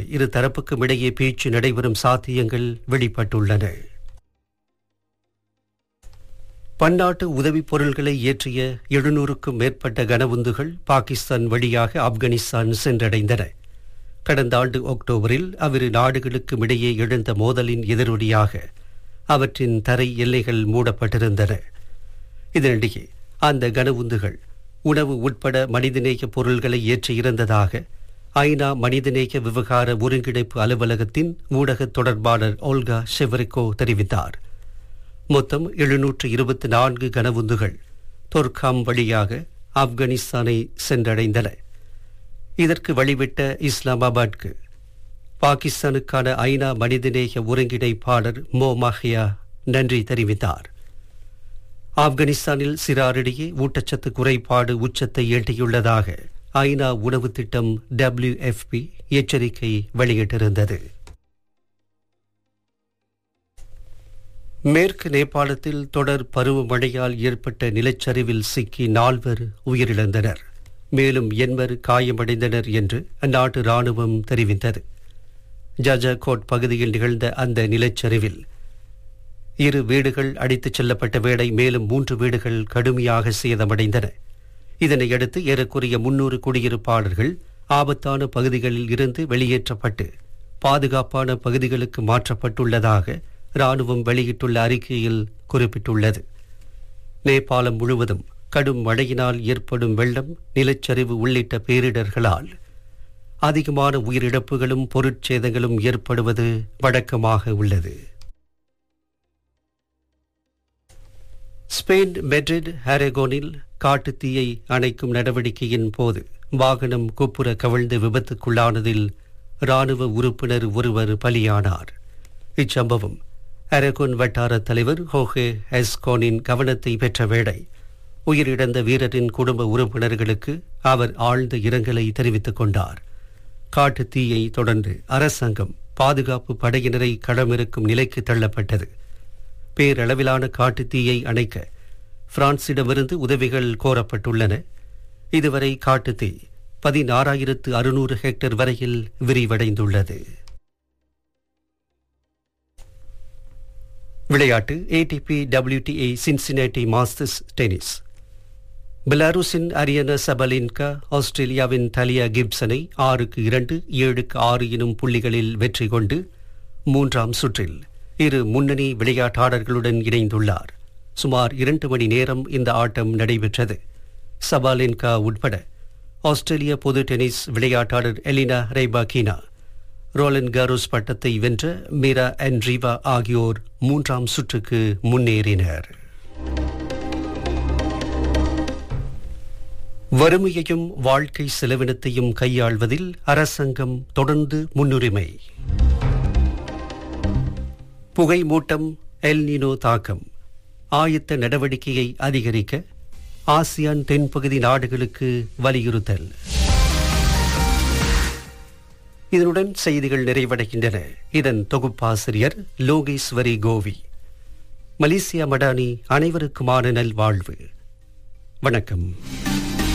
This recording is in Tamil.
இரு தரப்புக்கும் இடையே பேச்சு நடைபெறும் சாத்தியங்கள் வெளிப்பட்டுள்ளன பன்னாட்டு உதவிப் பொருள்களை ஏற்றிய எழுநூறுக்கும் மேற்பட்ட கனவுந்துகள் பாகிஸ்தான் வழியாக ஆப்கானிஸ்தான் சென்றடைந்தன கடந்த ஆண்டு அக்டோபரில் அவ்விரு நாடுகளுக்கும் இடையே எழுந்த மோதலின் எதிரொலியாக அவற்றின் தரை எல்லைகள் மூடப்பட்டிருந்தன இதனிடையே அந்த கனவுந்துகள் உணவு உட்பட மனிதநேய பொருள்களை ஏற்றியிருந்ததாக ஐநா மனிதநேய விவகார ஒருங்கிணைப்பு அலுவலகத்தின் ஊடக தொடர்பாளர் ஓல்கா ஷெவரிகோ தெரிவித்தார் மொத்தம் எழுநூற்று இருபத்தி நான்கு கனவுந்துகள் தொர்காம் வழியாக ஆப்கானிஸ்தானை சென்றடைந்தன இதற்கு வழிவிட்ட இஸ்லாமாபாத்க்கு பாகிஸ்தானுக்கான ஐநா மனிதநேய ஒருங்கிணைப்பாளர் மோ மஹியா நன்றி தெரிவித்தார் ஆப்கானிஸ்தானில் சிறாரிடையே ஊட்டச்சத்து குறைபாடு உச்சத்தை எட்டியுள்ளதாக ஐநா உணவு திட்டம் டபிள்யூஎஃப்பி எச்சரிக்கை வெளியிட்டிருந்தது மேற்கு நேபாளத்தில் தொடர் பருவமழையால் ஏற்பட்ட நிலச்சரிவில் சிக்கி நால்வர் உயிரிழந்தனர் மேலும் எண்பர் காயமடைந்தனர் என்று அந்நாட்டு ராணுவம் தெரிவித்தது ஜஜகோட் பகுதியில் நிகழ்ந்த அந்த நிலச்சரிவில் இரு வீடுகள் அடித்துச் செல்லப்பட்ட வேளை மேலும் மூன்று வீடுகள் கடுமையாக சேதமடைந்தன இதனையடுத்து ஏறக்குறைய முன்னூறு குடியிருப்பாளர்கள் ஆபத்தான பகுதிகளில் இருந்து வெளியேற்றப்பட்டு பாதுகாப்பான பகுதிகளுக்கு மாற்றப்பட்டுள்ளதாக ராணுவம் வெளியிட்டுள்ள அறிக்கையில் குறிப்பிட்டுள்ளது நேபாளம் முழுவதும் கடும் மழையினால் ஏற்படும் வெள்ளம் நிலச்சரிவு உள்ளிட்ட பேரிடர்களால் அதிகமான உயிரிழப்புகளும் பொருட்சேதங்களும் ஏற்படுவது வழக்கமாக உள்ளது ஸ்பெயின் மெட்ரிட் ஹாரகோனில் காட்டுத்தீயை அணைக்கும் நடவடிக்கையின் போது வாகனம் குப்புற கவிழ்ந்து விபத்துக்குள்ளானதில் ராணுவ உறுப்பினர் ஒருவர் பலியானார் இச்சம்பவம் அரகோன் வட்டார தலைவர் ஹோஹே ஹெஸ்கோனின் கவனத்தை பெற்ற வேளை உயிரிழந்த வீரரின் குடும்ப உறுப்பினர்களுக்கு அவர் ஆழ்ந்த இரங்கலை தெரிவித்துக் கொண்டார் காட்டுத் தீயை தொடர்ந்து அரசாங்கம் பாதுகாப்பு படையினரை களமிருக்கும் நிலைக்கு தள்ளப்பட்டது பேரளவிலான காட்டுத் தீயை அணைக்க பிரான்சிடமிருந்து உதவிகள் கோரப்பட்டுள்ளன இதுவரை காட்டுத் தீ பதினாறாயிரத்து அறுநூறு ஹெக்டேர் வரையில் விரிவடைந்துள்ளது விளையாட்டு ATP WTA Cincinnati Masters tennis பெலாருஸின் அரியன சபலின்கா ஆஸ்திரேலியாவின் தலியா கிப்சனை ஆறுக்கு இரண்டு ஏழுக்கு ஆறு எனும் புள்ளிகளில் வெற்றி கொண்டு மூன்றாம் சுற்றில் இரு முன்னணி விளையாட்டாளர்களுடன் இணைந்துள்ளார் சுமார் இரண்டு மணி நேரம் இந்த ஆட்டம் நடைபெற்றது சபாலின்கா உட்பட ஆஸ்திரேலிய பொது டென்னிஸ் விளையாட்டாளர் எலினா ரெய்பாகினா ரோலன் காரோஸ் பட்டத்தை வென்ற மீரா அண்ட் ரீவா ஆகியோர் மூன்றாம் சுற்றுக்கு முன்னேறினர் வறுமையையும் வாழ்க்கை செலவினத்தையும் கையாள்வதில் அரசாங்கம் தொடர்ந்து முன்னுரிமை புகை மூட்டம் எல்னினோ தாக்கம் ஆயத்த நடவடிக்கையை அதிகரிக்க ஆசியான் தென்பகுதி நாடுகளுக்கு வலியுறுத்தல் இதனுடன் செய்திகள் நிறைவடைகின்றன இதன் தொகுப்பாசிரியர் லோகேஸ்வரி கோவி மலேசியா மடானி அனைவருக்குமான நல்வாழ்வு வணக்கம்